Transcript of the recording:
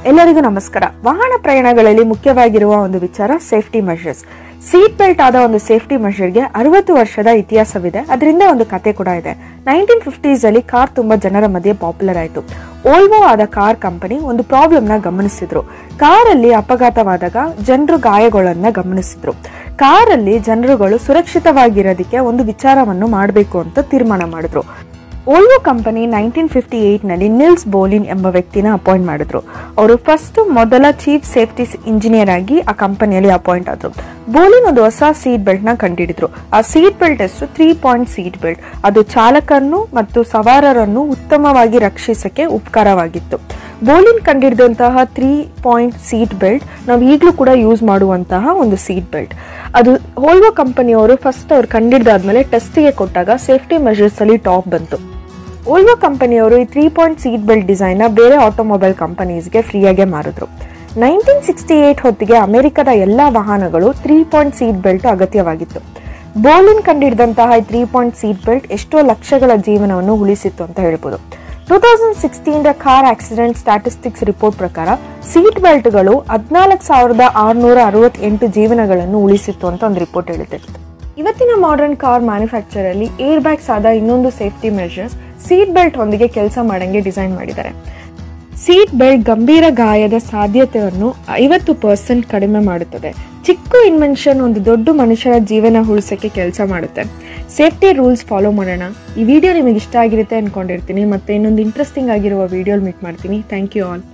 ಎಲ್ಲರಿಗೂ ನಮಸ್ಕಾರ ವಾಹನ ಪ್ರಯಾಣಗಳಲ್ಲಿ ಮುಖ್ಯವಾಗಿರುವ ಒಂದು ವಿಚಾರ ಸೇಫ್ಟಿ ಮೆಷರ್ಸ್ ಸೀಟ್ ಬೆಲ್ಟ್ ಆದ ಒಂದು ಸೇಫ್ಟಿ ಮೆಷರ್ಗೆ ಅರವತ್ತು ವರ್ಷದ ಇತಿಹಾಸವಿದೆ ಅದರಿಂದ ಒಂದು ಕತೆ ಕೂಡ ಇದೆ ನೈನ್ಟೀನ್ ಫಿಫ್ಟೀಸ್ ಅಲ್ಲಿ ಕಾರ್ ತುಂಬಾ ಜನರ ಮಧ್ಯೆ ಪಾಪ್ಯುಲರ್ ಆಯಿತು ಓಲ್ವೋ ಆದ ಕಾರ್ ಕಂಪನಿ ಒಂದು ಪ್ರಾಬ್ಲಮ್ ನ ಗಮನಿಸಿದ್ರು ಕಾರಲ್ಲಿ ಅಪಘಾತವಾದಾಗ ಜನರು ಗಾಯಗಳನ್ನ ಗಮನಿಸಿದ್ರು ಕಾರಲ್ಲಿ ಜನರುಗಳು ಸುರಕ್ಷಿತವಾಗಿರೋದಕ್ಕೆ ಒಂದು ವಿಚಾರವನ್ನು ಮಾಡಬೇಕು ಅಂತ ತೀರ್ಮಾನ ಮಾಡಿದ್ರು ಓಲ್ವೋ ಕಂಪನಿ ನೈನ್ಟೀನ್ ಫಿಫ್ಟಿ ನಲ್ಲಿ ನಿಲ್ಸ್ ಬೋಲಿನ್ ಎಂಬ ವ್ಯಕ್ತಿನ ಅಪಾಯಿಂಟ್ ಮಾಡಿದ್ರು ಅವರು ಫಸ್ಟ್ ಮೊದಲ ಚೀಫ್ ಸೇಫ್ಟಿ ಇಂಜಿನಿಯರ್ ಆಗಿ ಆ ಕಂಪನಿಯಲ್ಲಿ ಅಪಾಯಿಂಟ್ ಆದ್ರು ಬೋಲಿನ್ ಒಂದು ಹೊಸ ಸೀಟ್ ಬೆಲ್ಟ್ ನ ಕಂಡುಹಿಡಿದ್ರು ಆ ಸೀಟ್ ಬೆಲ್ಟ್ ಹೆಸರು ತ್ರೀ ಪಾಯಿಂಟ್ ಸೀಟ್ ಬೆಲ್ಟ್ ಅದು ಚಾಲಕರನ್ನು ಮತ್ತು ಸವಾರರನ್ನು ಉತ್ತಮವಾಗಿ ರಕ್ಷಿಸಕ್ಕೆ ಉಪಕಾರವಾಗಿತ್ತು ಬೋಲಿನ್ ಕಂಡಿಡಿದಂತಹ ತ್ರೀ ಪಾಯಿಂಟ್ ಸೀಟ್ ಬೆಲ್ಟ್ ನಾವು ಈಗಲೂ ಕೂಡ ಯೂಸ್ ಮಾಡುವಂತಹ ಒಂದು ಸೀಟ್ ಬೆಲ್ಟ್ ಅದು ಹೋಲ್ವೋ ಕಂಪನಿಯವರು ಫಸ್ಟ್ ಅವ್ರು ಕಂಡಿಡ್ದಾದ್ಮೇಲೆ ಟೆಸ್ಟಿಗೆ ಕೊಟ್ಟಾಗ ಸೇಫ್ಟಿ ಮೆಷರ್ಸ್ ಅಲ್ಲಿ ಟಾಪ್ ಬಂತು ಓಲ್ವೋ ಕಂಪನಿಯವರು ಈ ತ್ರೀ ಪಾಯಿಂಟ್ ಸೀಟ್ ಬೆಲ್ಟ್ ಡಿಸೈನ್ನ ಬೇರೆ ಆಟೋಮೊಬೈಲ್ ಕಂಪನೀಸ್ಗೆ ಫ್ರೀಯಾಗೆ ಮಾರಿದ್ರು ನೈನ್ಟೀನ್ ಸಿಕ್ಸ್ಟಿ ಏಟ್ ಹೊತ್ತಿಗೆ ಅಮೆರಿಕದ ಎಲ್ಲ ವಾಹನಗಳು ತ್ರೀ ಪಾಯಿಂಟ್ ಸೀಟ್ ಬೆಲ್ಟ್ ಅಗತ್ಯವಾಗಿತ್ತು ಬೋಲಿನ್ ಕಂಡಿಡಿದಂತಹ ತ್ರೀ ಪಾಯಿಂಟ್ ಸೀಟ್ ಬೆಲ್ಟ್ ಎಷ್ಟೋ ಲಕ್ಷಗಳ ಜೀವನವನ್ನು ಉಳಿಸಿತ್ತು ಅಂತ ಹೇಳ್ಬೋದು two thousand sixteen car accident statistics report ಪ್ರಕಾರ ಸೀಟ್ ಬೆಲ್ಟ್ಗಳು ಹದಿನಾಲ್ಕು ಸಾವಿರದ ಆರುನೂರ ಅರವತ್ತೆಂಟು ಜೀವನಗಳನ್ನು ಉಳಿಸಿತ್ತು ಅಂತ ಒಂದು ರಿಪೋರ್ಟ್ ಹೇಳುತ್ತೆ ಇವತ್ತಿನ ಮಾಡರ್ನ್ ಕಾರ್ ಮ್ಯಾನುಫ್ಯಾಕ್ಚರ್ ಅಲ್ಲಿ ಏರ್ ಬ್ಯಾಗ್ಸ್ ಆದ ಇನ್ನೊಂದು ಸೇಫ್ಟಿ ಮೆಷರ್ಸ್ ಸೀಟ್ ಬೆಲ್ಟ್ ಹೊಂದಿಗೆ ಕೆಲಸ ಮಾಡಂಗೆ ಡಿಸೈನ್ ಮಾಡಿದ್ದಾರೆ ಸೀಟ್ ಬೆಲ್ಟ್ ಗಂಭೀರ ಗಾಯದ ಸಾಧ್ಯತೆಯನ್ನು ಐವತ್ತು ಪರ್ಸೆಂಟ್ ಕಡಿಮೆ ಮಾಡುತ್ತದೆ ಚಿಕ್ಕ ಇನ್ವೆನ್ಷನ್ ಒಂದು ದೊಡ್ಡ ಮನುಷ್ಯರ ಜೀವನ ಉಳಿಸೋಕ್ಕೆ ಕೆಲಸ ಮಾಡುತ್ತೆ ಸೇಫ್ಟಿ ರೂಲ್ಸ್ ಫಾಲೋ ಮಾಡೋಣ ಈ ವಿಡಿಯೋ ನಿಮಗೆ ಇಷ್ಟ ಆಗಿರುತ್ತೆ ಅನ್ಕೊಂಡಿರ್ತೀನಿ ಮತ್ತೆ ಇನ್ನೊಂದು ಇಂಟ್ರೆಸ್ಟಿಂಗ್ ಆಗಿರುವ ವಿಡಿಯೋ ಮೀಟ್ ಮಾಡ್ತೀನಿ ಥ್ಯಾಂಕ್ ಯು ಆಲ್